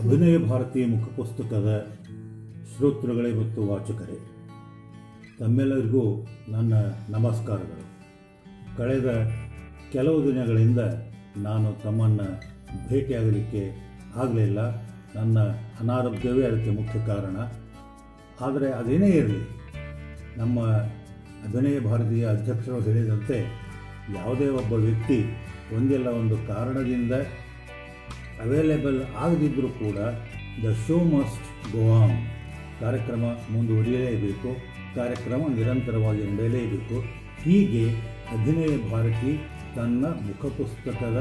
ಅಭಿನಯ ಭಾರತಿ ಮುಖಪುಸ್ತಕದ ಶ್ರೋತೃಗಳೇ ಮತ್ತು ವಾಚಕರೇ ತಮ್ಮೆಲ್ಲರಿಗೂ ನನ್ನ ನಮಸ್ಕಾರಗಳು ಕಳೆದ ಕೆಲವು ದಿನಗಳಿಂದ ನಾನು ತಮ್ಮನ್ನು ಭೇಟಿಯಾಗಲಿಕ್ಕೆ ಆಗಲಿಲ್ಲ ನನ್ನ ಅನಾರೋಗ್ಯವೇ ಅದಕ್ಕೆ ಮುಖ್ಯ ಕಾರಣ ಆದರೆ ಅದೇನೇ ಇರಲಿ ನಮ್ಮ ಅಭಿನಯ ಭಾರತೀಯ ಅಧ್ಯಕ್ಷರು ಹೇಳಿದಂತೆ ಯಾವುದೇ ಒಬ್ಬ ವ್ಯಕ್ತಿ ಒಂದಿಲ್ಲ ಒಂದು ಕಾರಣದಿಂದ ಅವೈಲೇಬಲ್ ಆಗದಿದ್ದರೂ ಕೂಡ the show must go on ಕಾರ್ಯಕ್ರಮ ಮುಂದುವರಿಯಲೇಬೇಕು ಕಾರ್ಯಕ್ರಮ ನಿರಂತರವಾಗಿ ನಡೆಯಲೇಬೇಕು ಹೀಗೆ ಅಭಿನಯ ಭಾರತಿ ತನ್ನ ಮುಖಪುಸ್ತಕದ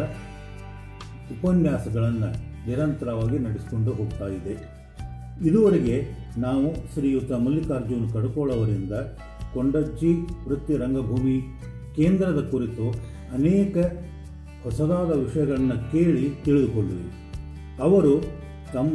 ಉಪನ್ಯಾಸಗಳನ್ನು ನಿರಂತರವಾಗಿ ನಡೆಸಿಕೊಂಡು ಹೋಗ್ತಾ ಇದೆ ಇದುವರೆಗೆ ನಾವು ಶ್ರೀಯುತ ಮಲ್ಲಿಕಾರ್ಜುನ್ ಕಡ್ಕೋಳ್ ಅವರಿಂದ ಕೊಂಡಜ್ಜಿ ವೃತ್ತಿ ರಂಗಭೂಮಿ ಕೇಂದ್ರದ ಕುರಿತು ಅನೇಕ ಹೊಸದಾದ ವಿಷಯಗಳನ್ನು ಕೇಳಿ ತಿಳಿದುಕೊಂಡ್ವಿ ಅವರು ತಮ್ಮ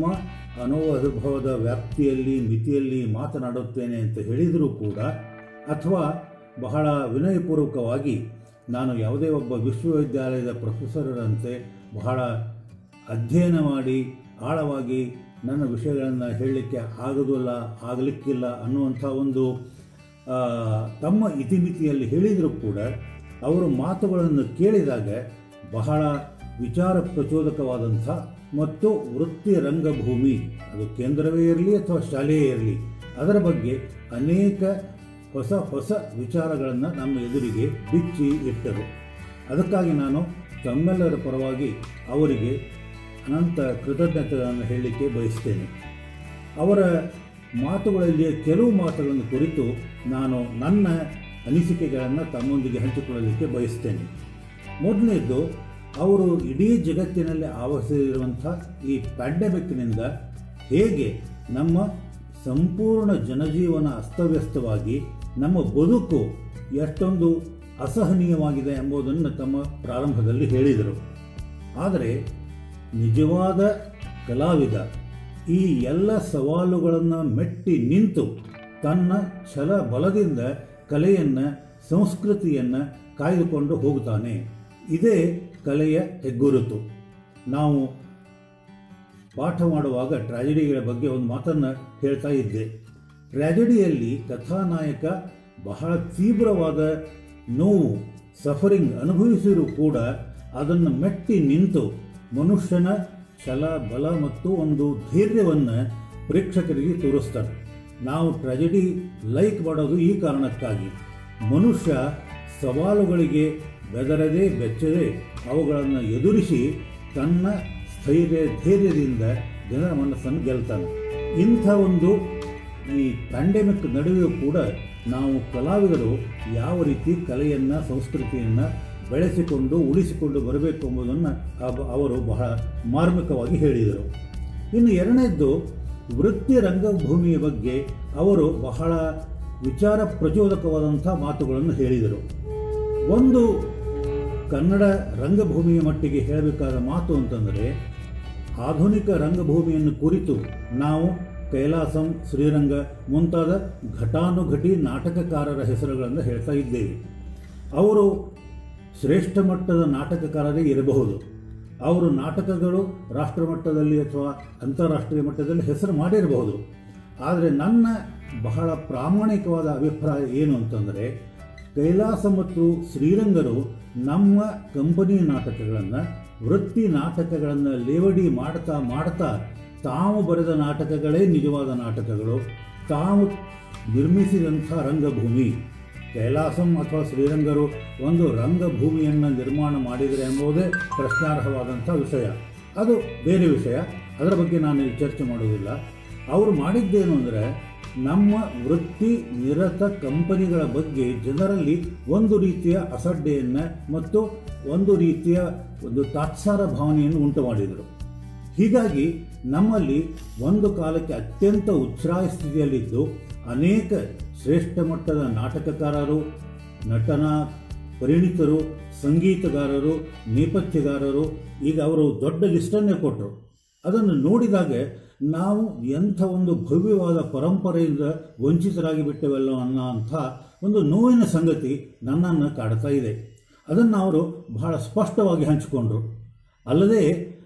ಅನುಭವದ ವ್ಯಾಪ್ತಿಯಲ್ಲಿ ಮಿತಿಯಲ್ಲಿ ಮಾತನಾಡುತ್ತೇನೆ ಅಂತ ಹೇಳಿದರೂ ಕೂಡ ಅಥವಾ ಬಹಳ ವಿನಯಪೂರ್ವಕವಾಗಿ ನಾನು ಯಾವುದೇ ಒಬ್ಬ ವಿಶ್ವವಿದ್ಯಾಲಯದ ಪ್ರೊಫೆಸರರಂತೆ ಬಹಳ ಅಧ್ಯಯನ ಮಾಡಿ ಆಳವಾಗಿ ನನ್ನ ವಿಷಯಗಳನ್ನು ಹೇಳಲಿಕ್ಕೆ ಆಗೋದಿಲ್ಲ ಆಗಲಿಕ್ಕಿಲ್ಲ ಅನ್ನುವಂಥ ಒಂದು ಆ, ತಮ್ಮ ಇತಿಮಿತಿಯಲ್ಲಿ ಹೇಳಿದರೂ ಕೂಡ ಅವರ ಮಾತುಗಳನ್ನು ಕೇಳಿದಾಗ ಬಹಳ ವಿಚಾರ ಪ್ರಚೋದಕವಾದಂಥ ಮತ್ತು ವೃತ್ತಿ ರಂಗಭೂಮಿ ಅದು ಕೇಂದ್ರವೇ ಇರಲಿ ಅಥವಾ ಶಾಲೆಯೇ ಇರಲಿ ಅದರ ಬಗ್ಗೆ ಅನೇಕ ಹೊಸ ಹೊಸ ವಿಚಾರಗಳನ್ನು ನಮ್ಮ ಎದುರಿಗೆ ಬಿಚ್ಚಿ ಇಟ್ಟರು ಅದಕ್ಕಾಗಿ ನಾನು ತಮ್ಮೆಲ್ಲರ ಪರವಾಗಿ ಅವರಿಗೆ ಅನಂತ ಕೃತಜ್ಞತೆಗಳನ್ನು ಹೇಳಲಿಕ್ಕೆ ಬಯಸ್ತೇನೆ ಅವರ ಮಾತುಗಳಲ್ಲಿ ಕೆಲವು ಮಾತುಗಳನ್ನು ಕುರಿತು ನಾನು ನನ್ನ ಅನಿಸಿಕೆಗಳನ್ನು ತಮ್ಮೊಂದಿಗೆ ಹಂಚಿಕೊಳ್ಳಲಿಕ್ಕೆ ಬಯಸ್ತೇನೆ ಮೊದಲನೇದು ಅವರು ಇಡೀ ಜಗತ್ತಿನಲ್ಲಿ ಆವರಿಸಿರುವಂಥ ಈ ಪ್ಯಾಂಡಮಿಕ್ನಿಂದ ಹೇಗೆ ನಮ್ಮ ಸಂಪೂರ್ಣ ಜನಜೀವನ ಅಸ್ತವ್ಯಸ್ತವಾಗಿ ನಮ್ಮ ಬದುಕು ಎಷ್ಟೊಂದು ಅಸಹನೀಯವಾಗಿದೆ ಎಂಬುದನ್ನು ತಮ್ಮ ಪ್ರಾರಂಭದಲ್ಲಿ ಹೇಳಿದರು ಆದರೆ ನಿಜವಾದ ಕಲಾವಿದ ಈ ಎಲ್ಲ ಸವಾಲುಗಳನ್ನು ಮೆಟ್ಟಿ ನಿಂತು ತನ್ನ ಛಲ ಬಲದಿಂದ ಕಲೆಯನ್ನು ಸಂಸ್ಕೃತಿಯನ್ನು ಕಾಯ್ದುಕೊಂಡು ಹೋಗುತ್ತಾನೆ ಇದೇ ಕಲೆಯ ಹೆಗ್ಗುರುತು ನಾವು ಪಾಠ ಮಾಡುವಾಗ ಟ್ರಾಜಿಡಿಗಳ ಬಗ್ಗೆ ಒಂದು ಮಾತನ್ನು ಹೇಳ್ತಾ ಇದ್ದೆ ಟ್ರಾಜಿಡಿಯಲ್ಲಿ ಕಥಾನಾಯಕ ಬಹಳ ತೀವ್ರವಾದ ನೋವು ಸಫರಿಂಗ್ ಅನುಭವಿಸಿರೂ ಕೂಡ ಅದನ್ನು ಮೆಟ್ಟಿ ನಿಂತು ಮನುಷ್ಯನ ಛಲ ಬಲ ಮತ್ತು ಒಂದು ಧೈರ್ಯವನ್ನು ಪ್ರೇಕ್ಷಕರಿಗೆ ತೋರಿಸ್ತಾರೆ ನಾವು ಟ್ರಾಜಿಡಿ ಲೈಕ್ ಮಾಡೋದು ಈ ಕಾರಣಕ್ಕಾಗಿ ಮನುಷ್ಯ ಸವಾಲುಗಳಿಗೆ ಬೆದರದೆ ಬೆಚ್ಚದೆ ಅವುಗಳನ್ನು ಎದುರಿಸಿ ತನ್ನ ಸ್ಥೈರ್ಯ ಧೈರ್ಯದಿಂದ ಜನರ ಮನಸ್ಸನ್ನು ಗೆಲ್ತಾನೆ ಇಂಥ ಒಂದು ಈ ಪ್ಯಾಂಡೆಮಿಕ್ ನಡುವೆಯೂ ಕೂಡ ನಾವು ಕಲಾವಿದರು ಯಾವ ರೀತಿ ಕಲೆಯನ್ನು ಸಂಸ್ಕೃತಿಯನ್ನು ಬೆಳೆಸಿಕೊಂಡು ಉಳಿಸಿಕೊಂಡು ಬರಬೇಕು ಎಂಬುದನ್ನು ಅವ- ಅವರು ಬಹಳ ಮಾರ್ಮಿಕವಾಗಿ ಹೇಳಿದರು ಇನ್ನು ಎರಡನೇದ್ದು ವೃತ್ತಿ ರಂಗಭೂಮಿಯ ಬಗ್ಗೆ ಅವರು ಬಹಳ ವಿಚಾರ ಪ್ರಚೋದಕವಾದಂಥ ಮಾತುಗಳನ್ನು ಹೇಳಿದರು ಒಂದು ಕನ್ನಡ ರಂಗಭೂಮಿಯ ಮಟ್ಟಿಗೆ ಹೇಳಬೇಕಾದ ಮಾತು ಅಂತಂದರೆ ಆಧುನಿಕ ರಂಗಭೂಮಿಯನ್ನು ಕುರಿತು ನಾವು ಕೈಲಾಸಂ ಶ್ರೀರಂಗ ಮುಂತಾದ ಘಟಾನುಘಟಿ ನಾಟಕಕಾರರ ಹೆಸರುಗಳನ್ನು ಹೇಳ್ತಾ ಇದ್ದೇವೆ ಅವರು ಶ್ರೇಷ್ಠ ಮಟ್ಟದ ನಾಟಕಕಾರರೇ ಇರಬಹುದು ಅವರು ನಾಟಕಗಳು ರಾಷ್ಟ್ರ ಮಟ್ಟದಲ್ಲಿ ಅಥವಾ ಅಂತಾರಾಷ್ಟ್ರೀಯ ಮಟ್ಟದಲ್ಲಿ ಹೆಸರು ಮಾಡಿರಬಹುದು ಆದರೆ ನನ್ನ ಬಹಳ ಪ್ರಾಮಾಣಿಕವಾದ ಅಭಿಪ್ರಾಯ ಏನು ಅಂತಂದರೆ ಕೈಲಾಸ ಮತ್ತು ಶ್ರೀರಂಗರು ನಮ್ಮ ಕಂಪನಿ ನಾಟಕಗಳನ್ನು ವೃತ್ತಿ ನಾಟಕಗಳನ್ನು ಲೇವಡಿ ಮಾಡ್ತಾ ಮಾಡ್ತಾ ತಾವು ಬರೆದ ನಾಟಕಗಳೇ ನಿಜವಾದ ನಾಟಕಗಳು ತಾವು ನಿರ್ಮಿಸಿದಂಥ ರಂಗಭೂಮಿ ಕೈಲಾಸಂ ಅಥವಾ ಶ್ರೀರಂಗರು ಒಂದು ರಂಗಭೂಮಿಯನ್ನು ನಿರ್ಮಾಣ ಮಾಡಿದರೆ ಎಂಬುದೇ ಪ್ರಶ್ನಾರ್ಹವಾದಂಥ ವಿಷಯ ಅದು ಬೇರೆ ವಿಷಯ ಅದರ ಬಗ್ಗೆ ನಾನು ಇಲ್ಲಿ ಚರ್ಚೆ ಮಾಡೋದಿಲ್ಲ ಅವರು ಮಾಡಿದ್ದೇನು ಅಂದರೆ ನಮ್ಮ ವೃತ್ತಿ ನಿರತ ಕಂಪನಿಗಳ ಬಗ್ಗೆ ಜನರಲ್ಲಿ ಒಂದು ರೀತಿಯ ಅಸಡ್ಡೆಯನ್ನು ಮತ್ತು ಒಂದು ರೀತಿಯ ಒಂದು ತಾತ್ಸಾರ ಭಾವನೆಯನ್ನು ಉಂಟು ಮಾಡಿದರು ಹೀಗಾಗಿ ನಮ್ಮಲ್ಲಿ ಒಂದು ಕಾಲಕ್ಕೆ ಅತ್ಯಂತ ಉಚ್ಛ್ರಾಯ ಸ್ಥಿತಿಯಲ್ಲಿದ್ದು ಅನೇಕ ಶ್ರೇಷ್ಠ ಮಟ್ಟದ ನಾಟಕಕಾರರು ನಟನ ಪರಿಣಿತರು ಸಂಗೀತಗಾರರು ನೇಪಥ್ಯಗಾರರು ಈಗ ಅವರು ದೊಡ್ಡ ಲಿಸ್ಟನ್ನೇ ಕೊಟ್ಟರು ಅದನ್ನು ನೋಡಿದಾಗ ನಾವು ಎಂಥ ಒಂದು ಭವ್ಯವಾದ ಪರಂಪರೆಯಿಂದ ವಂಚಿತರಾಗಿ ಬಿಟ್ಟೆವಲ್ಲ ಅನ್ನೋ ಅಂಥ ಒಂದು ನೋವಿನ ಸಂಗತಿ ನನ್ನನ್ನು ಕಾಡ್ತಾ ಇದೆ ಅದನ್ನು ಅವರು ಬಹಳ ಸ್ಪಷ್ಟವಾಗಿ ಹಂಚಿಕೊಂಡ್ರು ಅಲ್ಲದೆ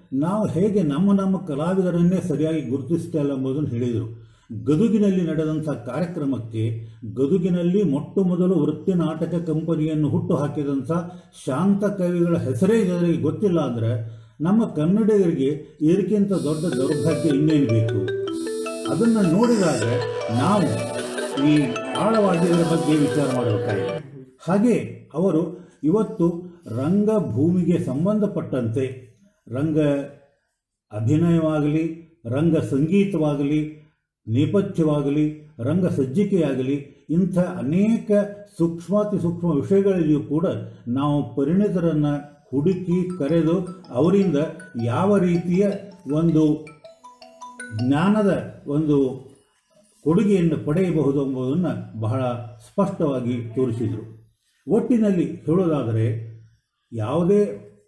ನಾವು ಹೇಗೆ ನಮ್ಮ ನಮ್ಮ ಕಲಾವಿದರನ್ನೇ ಸರಿಯಾಗಿ ಗುರುತಿಸ್ತಾ ಇಲ್ಲ ಎಂಬುದನ್ನು ಹೇಳಿದರು ಗದುಗಿನಲ್ಲಿ ನಡೆದಂಥ ಕಾರ್ಯಕ್ರಮಕ್ಕೆ ಗದುಗಿನಲ್ಲಿ ಮೊಟ್ಟ ಮೊದಲು ವೃತ್ತಿ ನಾಟಕ ಕಂಪನಿಯನ್ನು ಹುಟ್ಟು ಹಾಕಿದಂಥ ಶಾಂತ ಕವಿಗಳ ಹೆಸರೇ ಜನರಿಗೆ ಗೊತ್ತಿಲ್ಲ ಅಂದರೆ ನಮ್ಮ ಕನ್ನಡಿಗರಿಗೆ ಇದಕ್ಕಿಂತ ದೊಡ್ಡ ದೌರ್ಭಾಗ್ಯ ಇನ್ನೇನು ಬೇಕು ಅದನ್ನು ನೋಡಿದಾಗ ನಾವು ಈ ಆಳವಾಗಿ ಇದರ ಬಗ್ಗೆ ವಿಚಾರ ಮಾಡಬೇಕಾಗಿದೆ ಹಾಗೆ ಅವರು ಇವತ್ತು ರಂಗಭೂಮಿಗೆ ಸಂಬಂಧಪಟ್ಟಂತೆ ರಂಗ ಅಭಿನಯವಾಗಲಿ ರಂಗ ಸಂಗೀತವಾಗಲಿ ನೇಪಥ್ಯವಾಗಲಿ ರಂಗ ಸಜ್ಜಿಕೆಯಾಗಲಿ ಇಂಥ ಅನೇಕ ಸೂಕ್ಷ್ಮಾತಿ ಸೂಕ್ಷ್ಮ ವಿಷಯಗಳಲ್ಲಿಯೂ ಕೂಡ ನಾವು ಪರಿಣಿತರನ್ನು ಹುಡುಕಿ ಕರೆದು ಅವರಿಂದ ಯಾವ ರೀತಿಯ ಒಂದು ಜ್ಞಾನದ ಒಂದು ಕೊಡುಗೆಯನ್ನು ಪಡೆಯಬಹುದು ಎಂಬುದನ್ನು ಬಹಳ ಸ್ಪಷ್ಟವಾಗಿ ತೋರಿಸಿದರು ಒಟ್ಟಿನಲ್ಲಿ ಹೇಳೋದಾದರೆ ಯಾವುದೇ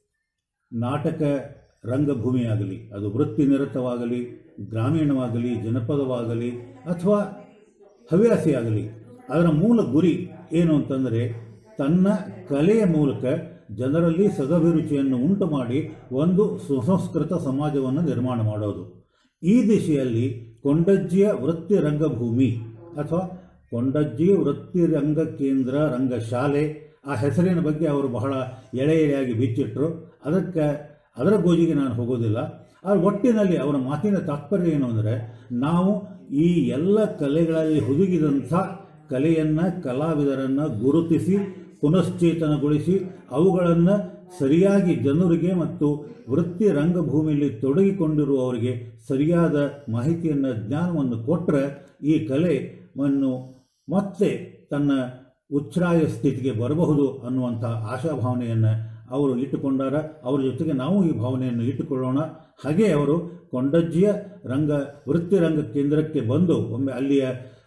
ನಾಟಕ ರಂಗಭೂಮಿಯಾಗಲಿ ಅದು ವೃತ್ತಿ ನಿರತವಾಗಲಿ ಗ್ರಾಮೀಣವಾಗಲಿ ಜನಪದವಾಗಲಿ ಅಥವಾ ಹವ್ಯಾಸಿಯಾಗಲಿ ಅದರ ಮೂಲ ಗುರಿ ಏನು ಅಂತಂದರೆ ತನ್ನ ಕಲೆಯ ಮೂಲಕ ಜನರಲ್ಲಿ ಸದಭಿರುಚಿಯನ್ನು ಉಂಟು ಮಾಡಿ ಒಂದು ಸುಸಂಸ್ಕೃತ ಸಮಾಜವನ್ನು ನಿರ್ಮಾಣ ಮಾಡೋದು ಈ ದಿಶೆಯಲ್ಲಿ ಕೊಂಡಜ್ಜಿಯ ವೃತ್ತಿ ರಂಗಭೂಮಿ ಅಥವಾ ಕೊಂಡಜ್ಜಿ ವೃತ್ತಿ ರಂಗ ಕೇಂದ್ರ ರಂಗಶಾಲೆ ಆ ಹೆಸರಿನ ಬಗ್ಗೆ ಅವರು ಬಹಳ ಎಳೆ ಎಳೆಯಾಗಿ ಬಿಚ್ಚಿಟ್ರು ಅದಕ್ಕೆ ಅದರ ಗೋಜಿಗೆ ನಾನು ಹೋಗೋದಿಲ್ಲ ಆ ಒಟ್ಟಿನಲ್ಲಿ ಅವರ ಮಾತಿನ ತಾತ್ಪರ್ಯ ಏನು ಅಂದರೆ ನಾವು ಈ ಎಲ್ಲ ಕಲೆಗಳಲ್ಲಿ ಹುದುಗಿದಂಥ ಕಲೆಯನ್ನು ಕಲಾವಿದರನ್ನು ಗುರುತಿಸಿ ಪುನಶ್ಚೇತನಗೊಳಿಸಿ ಅವುಗಳನ್ನು ಸರಿಯಾಗಿ ಜನರಿಗೆ ಮತ್ತು ವೃತ್ತಿ ರಂಗಭೂಮಿಯಲ್ಲಿ ತೊಡಗಿಕೊಂಡಿರುವವರಿಗೆ ಸರಿಯಾದ ಮಾಹಿತಿಯನ್ನು ಜ್ಞಾನವನ್ನು ಕೊಟ್ಟರೆ ಈ ಕಲೆಯನ್ನು ಮತ್ತೆ ತನ್ನ ಉಚ್ಛ್ರಾಯ ಸ್ಥಿತಿಗೆ ಬರಬಹುದು ಅನ್ನುವಂಥ ಆಶಾಭಾವನೆಯನ್ನು ಅವರು ಇಟ್ಟುಕೊಂಡಾರ ಅವರ ಜೊತೆಗೆ ನಾವು ಈ ಭಾವನೆಯನ್ನು ಇಟ್ಟುಕೊಳ್ಳೋಣ ಹಾಗೆ ಅವರು ಕೊಂಡಜ್ಜಿಯ ರಂಗ ವೃತ್ತಿ ರಂಗ ಕೇಂದ್ರಕ್ಕೆ ಬಂದು ಒಮ್ಮೆ ಅಲ್ಲಿಯ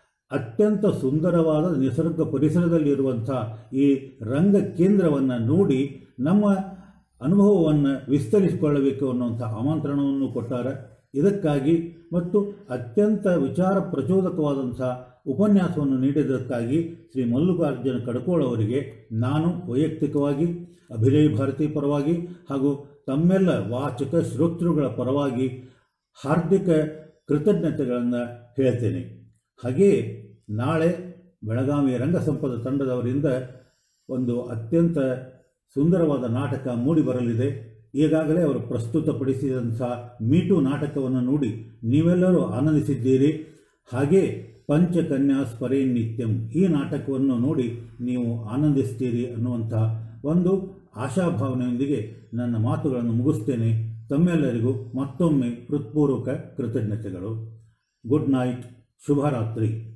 ಅತ್ಯಂತ ಸುಂದರವಾದ ನಿಸರ್ಗ ಪರಿಸರದಲ್ಲಿರುವಂಥ ಈ ರಂಗ ಕೇಂದ್ರವನ್ನು ನೋಡಿ ನಮ್ಮ ಅನುಭವವನ್ನು ವಿಸ್ತರಿಸಿಕೊಳ್ಳಬೇಕು ಅನ್ನುವಂಥ ಆಮಂತ್ರಣವನ್ನು ಕೊಟ್ಟಾರೆ ಇದಕ್ಕಾಗಿ ಮತ್ತು ಅತ್ಯಂತ ವಿಚಾರ ಪ್ರಚೋದಕವಾದಂಥ ಉಪನ್ಯಾಸವನ್ನು ನೀಡಿದ್ದಕ್ಕಾಗಿ ಶ್ರೀ ಮಲ್ಲಿಕಾರ್ಜುನ ಕಡಕೋಳ್ ಅವರಿಗೆ ನಾನು ವೈಯಕ್ತಿಕವಾಗಿ ಅಭಿನಯ ಭಾರತಿ ಪರವಾಗಿ ಹಾಗೂ ತಮ್ಮೆಲ್ಲ ವಾಚಕ ಶ್ರೋತೃಗಳ ಪರವಾಗಿ ಹಾರ್ದಿಕ ಕೃತಜ್ಞತೆಗಳನ್ನು ಹೇಳ್ತೇನೆ ಹಾಗೆಯೇ ನಾಳೆ ಬೆಳಗಾವಿ ರಂಗಸಂಪದ ತಂಡದವರಿಂದ ಒಂದು ಅತ್ಯಂತ ಸುಂದರವಾದ ನಾಟಕ ಮೂಡಿ ಬರಲಿದೆ ಈಗಾಗಲೇ ಅವರು ಪ್ರಸ್ತುತಪಡಿಸಿದಂಥ ಮೀಟು ನಾಟಕವನ್ನು ನೋಡಿ ನೀವೆಲ್ಲರೂ ಆನಂದಿಸಿದ್ದೀರಿ ಹಾಗೆ ಪಂಚಕನ್ಯಾ ಸ್ಪರೇ ನಿತ್ಯಂ ಈ ನಾಟಕವನ್ನು ನೋಡಿ ನೀವು ಆನಂದಿಸ್ತೀರಿ ಅನ್ನುವಂಥ ಒಂದು ಆಶಾಭಾವನೆಯೊಂದಿಗೆ ನನ್ನ ಮಾತುಗಳನ್ನು ಮುಗಿಸ್ತೇನೆ ತಮ್ಮೆಲ್ಲರಿಗೂ ಮತ್ತೊಮ್ಮೆ ಹೃತ್ಪೂರ್ವಕ ಕೃತಜ್ಞತೆಗಳು ಗುಡ್ ನೈಟ್ ಶುಭರಾತ್ರಿ